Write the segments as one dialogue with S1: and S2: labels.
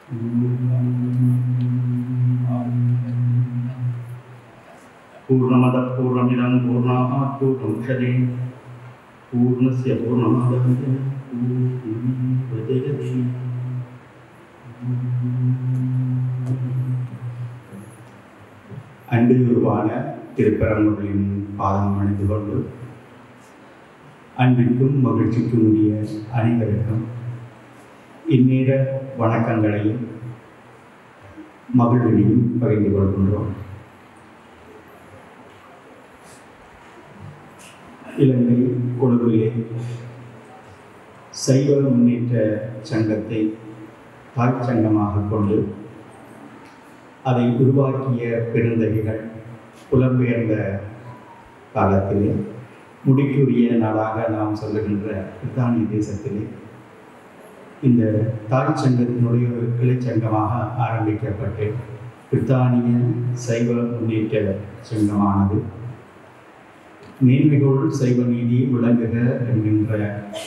S1: पूर्णमदः पूर्णमिदं पूर्णात् पूर्णमुदच्यते पूर्णस्य पूर्णमादाय पूर्णमेवावशिष्यते அன்புருவான திருப்பரங்குகளின் பாதம் அணிந்து கொண்டு அன்பிற்கும் மகிழ்ச்சிக்கும் உரிய அனைவருக்கும் இந்நேர வணக்கங்களையும் மகிழ்வினையும் பகிர்ந்து கொள்கின்றோம் இலங்கை கொழும்பிலே சைவ முன்னேற்ற சங்கத்தை தாய் சங்கமாக கொண்டு அதை உருவாக்கிய பெருந்தகைகள் புலம்பெயர்ந்த காலத்திலே முடிக்குரிய நாடாக நாம் சொல்லுகின்ற பிரித்தானிய தேசத்திலே இந்த தாய் சங்கத்தினுடைய ஒரு கிளை சங்கமாக ஆரம்பிக்கப்பட்டு பிரித்தானிய சைவ முன்னேற்ற சங்கமானது மேன்மைகோள் சைவ நீதி விளங்குக என்கின்ற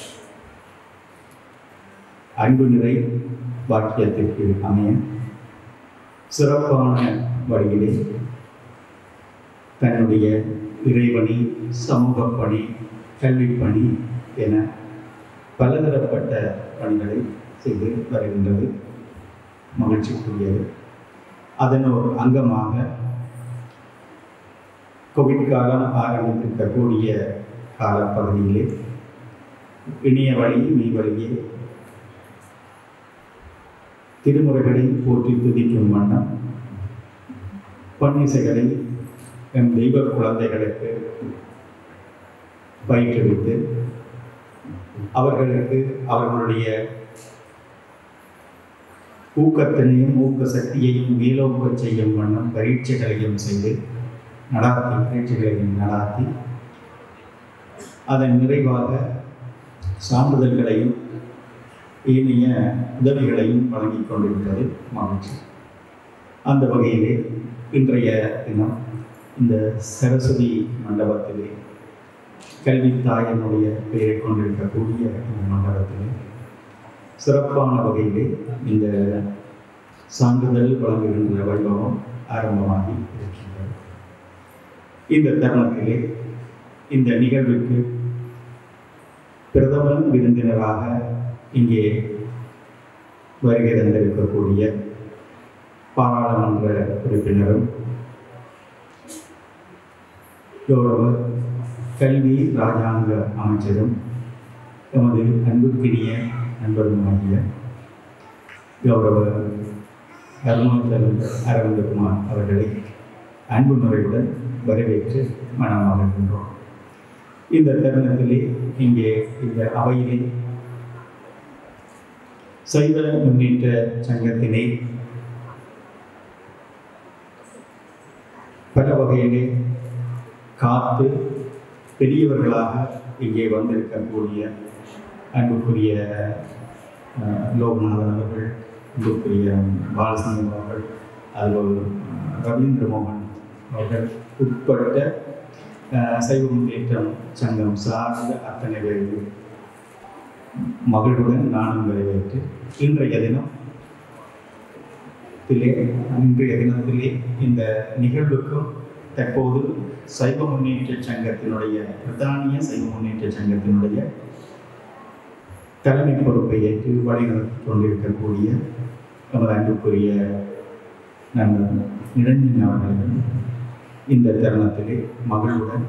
S1: அன்பு நிறை வாக்கியத்திற்கு அமைய சிறப்பான வழியிலே தன்னுடைய இறைவணி சமூக பணி கல்விப்பணி என பலதரப்பட்ட பணிகளை செய்து வருகின்றது மகிழ்ச்சிக்குரியது அதன் ஒரு அங்கமாக கோவிட் காலம் ஆரம்பித்திருக்கக்கூடிய காலப்பகுதியிலே இணைய வழி மெய் வழியே திருமுறைகளை போற்றி துதிக்கும் வண்ணம் பன்னிசைகளை எம் தெய்வ குழந்தைகளுக்கு பயிற்றுவித்து அவர்களுக்கு அவர்களுடைய ஊக்கத்தினையும் ஊக்க சக்தியையும் மேலோக்க செய்யும் வண்ணம் பரீட்சைகளையும் செய்து நடாத்தி பரீட்சைகளையும் நடாத்தி அதன் நிறைவாக சான்றிதழ்களையும் ஏனைய உதவிகளையும் வழங்கிக் கொண்டிருக்கிறது மகிழ்ச்சி அந்த வகையிலே இன்றைய தினம் இந்த சரஸ்வதி மண்டபத்திலே கல்வி தாயனுடைய பெயரை கொண்டிருக்கக்கூடிய இந்த மண்டபத்திலே சிறப்பான வகையிலே இந்த சான்றிதழ் வழங்குகின்ற வைபவம் ஆரம்பமாகி இருக்கின்றது இந்த தருணத்திலே இந்த நிகழ்வுக்கு பிரதம விருந்தினராக இங்கே வருகை தந்திருக்கக்கூடிய பாராளுமன்ற உறுப்பினரும் கௌரவ கல்வி ராஜாங்க அமைச்சரும் எமது அன்புக்கினிய நண்பருமாகிய கௌரவ அருணாச்சலம் அரவிந்தகுமார் அவர்களை அன்பு முறையுடன் வரவேற்று மனமாகின்றோம் இந்த தருணத்திலே இங்கே இந்த அவையிலே சைவ முன்னேற்ற சங்கத்தினை பல வகையிலே காத்து பெரியவர்களாக இங்கே வந்திருக்கக்கூடிய அன்புக்குரிய அஹ், லோகநாதன் அவர்கள் அன்புக்குரிய பாலசிங்கம் அவர்கள் அதுபோல் அஹ், ரவீந்திர மோகன் அவர்கள் உட்பட்ட அஹ், சைவ முன்னேற்றம் சங்கம் சார்ந்த அத்தனை பேரையும் மகளுடன் நானும் வரவேற்று இன்றைய தினம் திலே இன்றைய தினத்திலே இந்த நிகழ்வுக்கும் தற்போது சைவ முன்னேற்ற சங்கத்தினுடைய பிரதானிய சைவ முன்னேற்ற சங்கத்தினுடைய தலைமை பொறுப்பை ஏற்று வழிநடத்தி கொண்டிருக்கக்கூடிய நமது அன்புக்குரிய நண்பர் நிரஞ்சன் அவர்கள் இந்த தருணத்திலே மகளுடன்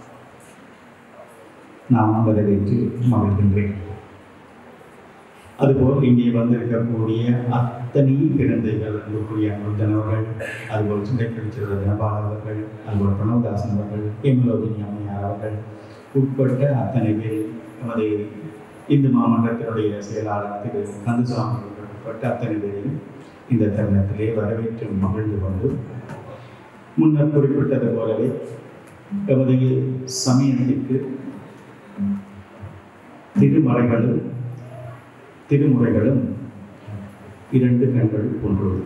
S1: நான் வரவேற்று மகிழ்கின்றேன் அதுபோல் இங்கே வந்திருக்கக்கூடிய அத்தனை பிறந்தைகள் அன்புக்குரிய அனுத்தனவர்கள் அதுபோல் சுண்டைக்கழிச்சிருந்த தினபால் அவர்கள் அதுபோல் பிரணவதாசன் அவர்கள் ஹேமலோகினி அம்மையார் அவர்கள் உட்பட்ட அத்தனை பேர் நமது இந்து மாமன்றத்தினுடைய செயலாளர் திரு கந்தசாமி அவர்கள் உட்பட்ட அத்தனை பேரையும் இந்த தருணத்திலே வரவேற்று மகிழ்ந்து கொண்டு முன்னர் குறிப்பிட்டது போலவே எமது சமயத்திற்கு திருமறைகளும் திருமுறைகளும் இரண்டு கண்கள் போன்றது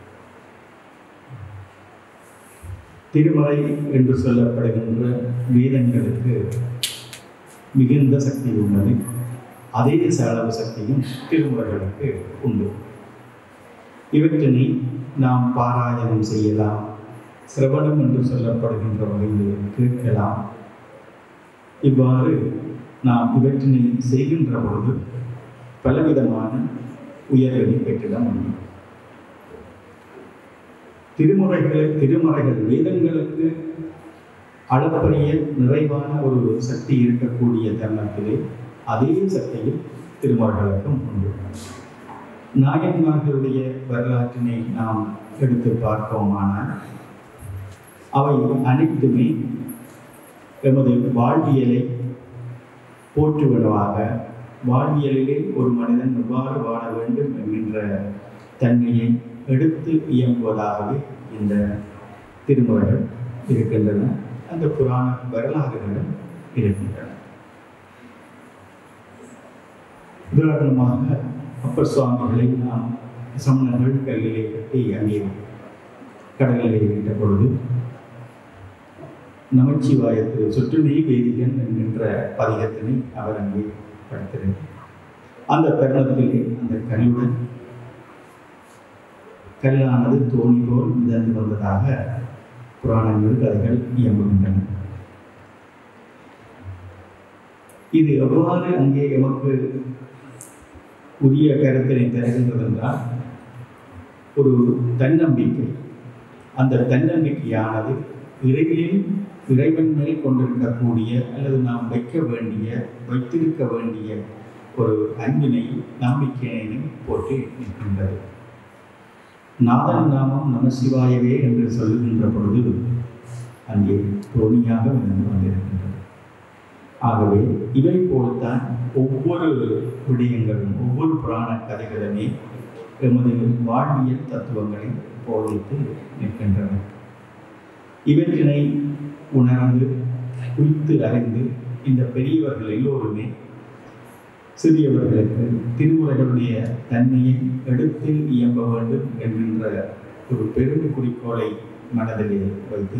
S1: திருமறை என்று சொல்லப்படுகின்ற வேதங்களுக்கு மிகுந்த சக்தி உள்ளது அதே அளவு சக்தியும் திருமுறைகளுக்கு உண்டு இவற்றினை நாம் பாராயணம் செய்யலாம் சிரவணம் என்று சொல்லப்படுகின்ற வகையில் கேட்கலாம் இவ்வாறு நாம் இவற்றினை செய்கின்ற பொழுது பலவிதமான உயர்வினை பெற்றிட முடியும் திருமுறைகளை திருமறைகள் வேதங்களுக்கு அளப்பரிய நிறைவான ஒரு சக்தி இருக்கக்கூடிய தருணத்திலே அதே சக்தியில் திருமறைகளுக்கும் உண்டு நாயன்மார்களுடைய வரலாற்றினை நாம் எடுத்து பார்ப்போமானால் அவை அனைத்துமே எமது வாழ்வியலை போற்றுவனவாக வாழ்வியலிலே ஒரு மனிதன் எவ்வாறு வாழ வேண்டும் என்கின்ற தன்மையை எடுத்து இயங்குவதாகவே இந்த திருமுறைகள் இருக்கின்றன அந்த புராண வரலாறுகளும் இருக்கின்றன உதாரணமாக அப்பர் சுவாமிகளை நாம் சமணர்கள் கல்லிலே கட்டி அங்கே கடலிலே விட்ட பொழுது நமச்சிவாயத்து சுற்றுநீ வேதிகன் என்கின்ற பதிகத்தினை அவர் அங்கே படுத்திருக்கிறார் அந்த தருணத்திலே அந்த கல்லுடன் கல்லானது தோணி போல் மிதந்து வந்ததாக புராணங்கள் கதைகள் இயம்புகின்றன இது எவ்வாறு அங்கே எமக்கு உரிய கருத்தினை தருகின்றது என்றால் ஒரு தன்னம்பிக்கை அந்த தன்னம்பிக்கையானது இறைவனில் இறைவன் மேல் கொண்டிருக்கக்கூடிய அல்லது நாம் வைக்க வேண்டிய வைத்திருக்க வேண்டிய ஒரு அன்பினை நம்பிக்கையினை போட்டு நிற்கின்றது நாதன் நாமம் நமசிவாயவே என்று சொல்லுகின்ற பொழுது அங்கே தோணியாக விழுந்து வந்திருக்கின்றது ஆகவே இவை போல்தான் ஒவ்வொரு விடயங்களும் ஒவ்வொரு புராண கதைகளுமே எமது வாழ்வியல் தத்துவங்களை போதித்து நிற்கின்றன இவற்றினை உணர்ந்து குறித்து அறிந்து இந்த பெரியவர்கள் எல்லோருமே சிறியவர்களுக்கு திருமுறைகளுடைய தன்மையை எடுத்து இயம்ப வேண்டும் என்கின்ற ஒரு பெரும் குறிக்கோளை மனதிலே வைத்து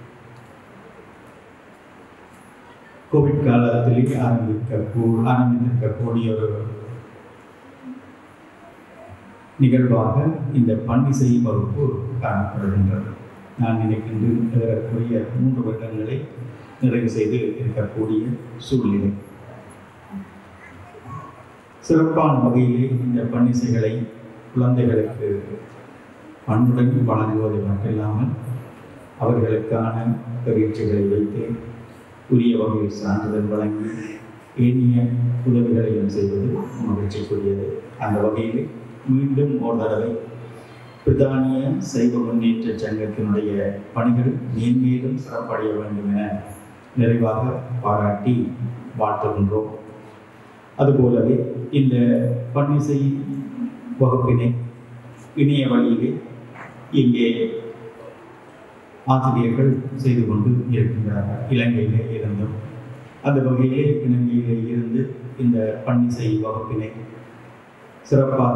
S1: கோவிட் காலத்திலே ஆரம்பிக்க ஆரம்பித்திருக்கக்கூடிய ஒரு நிகழ்வாக இந்த பன்னிசை வகுப்பு காணப்படுகின்றது நான் நினைக்கின்றேன் ஏறக்குறைய மூன்று வருடங்களை நிறைவு செய்து இருக்கக்கூடிய சூழ்நிலை சிறப்பான வகையிலே இந்த பன்னிசைகளை குழந்தைகளுக்கு பண்புடன் வழங்குவது மட்டுமில்லாமல் அவர்களுக்கான பயிற்சிகளை வைத்து உரிய வகையில் சான்றிதழ் வழங்கி ஏனிய உதவிகளையும் செய்வது மகிழ்ச்சிக்குரியது அந்த வகையில் மீண்டும் ஒரு தடவை பிரித்தானிய சைவ முன்னேற்ற சங்கத்தினுடைய பணிகள் மேன்மேலும் சிறப்படைய வேண்டும் என நிறைவாக பாராட்டி வாழ்த்துகின்றோம் அதுபோலவே இந்த பன்னிசை வகுப்பினை இணைய வழியிலே இங்கே ஆசிரியர்கள் செய்து கொண்டு இருக்கின்றார்கள் இலங்கையிலே இருந்தும் அந்த வகையிலே இலங்கையிலே இருந்து இந்த பன்னிசை வகுப்பினை சிறப்பாக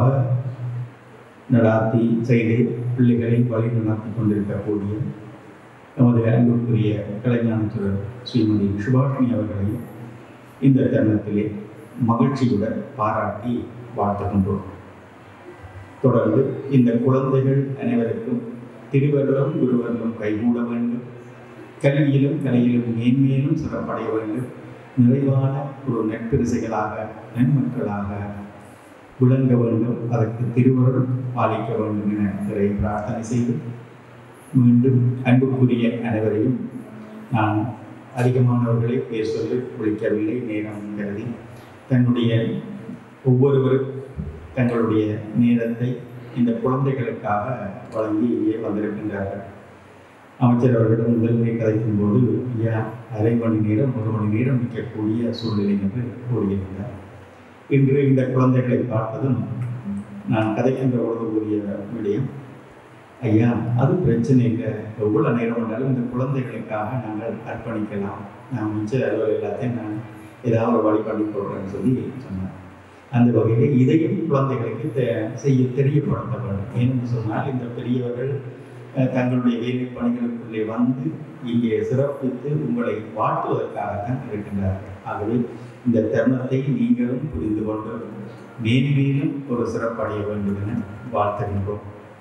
S1: நடாத்தி செய்து பிள்ளைகளை வழி நடத்தி கொண்டிருக்கக்கூடிய நமது அன்புக்குரிய கலைஞானத்துடன் ஸ்ரீமதி சுபாஷினி அவர்களை இந்த தருணத்திலே மகிழ்ச்சியுடன் பாராட்டி வாழ்த்துகின்றோம் தொடர்ந்து இந்த குழந்தைகள் அனைவருக்கும் திருவருளும் குருவருளும் கைகூட வேண்டும் கல்வியிலும் கலையிலும் மேன்மேலும் சிறப்படைய வேண்டும் நிறைவான ஒரு நட்பரிசைகளாக நன்மக்களாக விளங்க வேண்டும் அதற்கு திருவருள் பாலிக்க வேண்டும் என இறை பிரார்த்தனை செய்து மீண்டும் அன்புக்குரிய அனைவரையும் நான் அதிகமானவர்களை பேர் சொல்லி ஒழிக்கவில்லை நேரம் கருதி தன்னுடைய ஒவ்வொருவரும் தங்களுடைய நேரத்தை இந்த குழந்தைகளுக்காக வழங்கி இங்கே வந்திருக்கின்றார்கள் அமைச்சர் அவர்களிடம் முதல்மை கதைக்கும் போது ஐயா அரை மணி நேரம் ஒரு மணி நேரம் நிற்கக்கூடிய சூழ்நிலை என்று கூறியிருந்தார் இன்று இந்த குழந்தைகளை பார்த்ததும் நான் கதைக்கின்ற பொழுது கூறிய விடயம் ஐயா அது பிரச்சனை இல்லை எவ்வளோ நேரம் வேணாலும் இந்த குழந்தைகளுக்காக நாங்கள் அர்ப்பணிக்கலாம் நான் மிச்ச அலுவல் எல்லாத்தையும் நான் ஏதாவது ஒரு வழி பண்ணி போடுறேன்னு சொல்லி சொன்னார் அந்த வகையில் இதையும் குழந்தைகளுக்கு தெ செய்ய தெரியப்படுத்த வேண்டும் ஏன்னு சொன்னால் இந்த பெரியவர்கள் அஹ், தங்களுடைய வேலை பணிகளுக்குள்ளே வந்து இங்கே சிறப்பித்து உங்களை வாழ்த்துவதற்காகத்தான் இருக்கின்றார்கள் ஆகவே இந்த தருணத்தை நீங்களும் புரிந்து கொண்டு மேன்மேலும் ஒரு சிறப்படைய வேண்டும் என வாழ்த்துகின்றோம்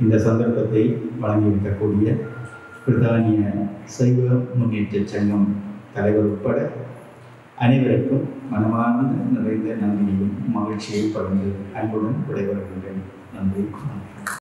S1: இந்த சந்தர்ப்பத்தை வழங்கியிருக்கக்கூடிய பிரதானிய சைவ முன்னேற்ற சங்கம் தலைவர் உட்பட அனைவருக்கும் மனமார்ந்த நிறைந்த நன்றியையும் மகிழ்ச்சியை பகிர்ந்து அன்புடன் விடைபெறுகின்றேன் நன்றி வணக்கம்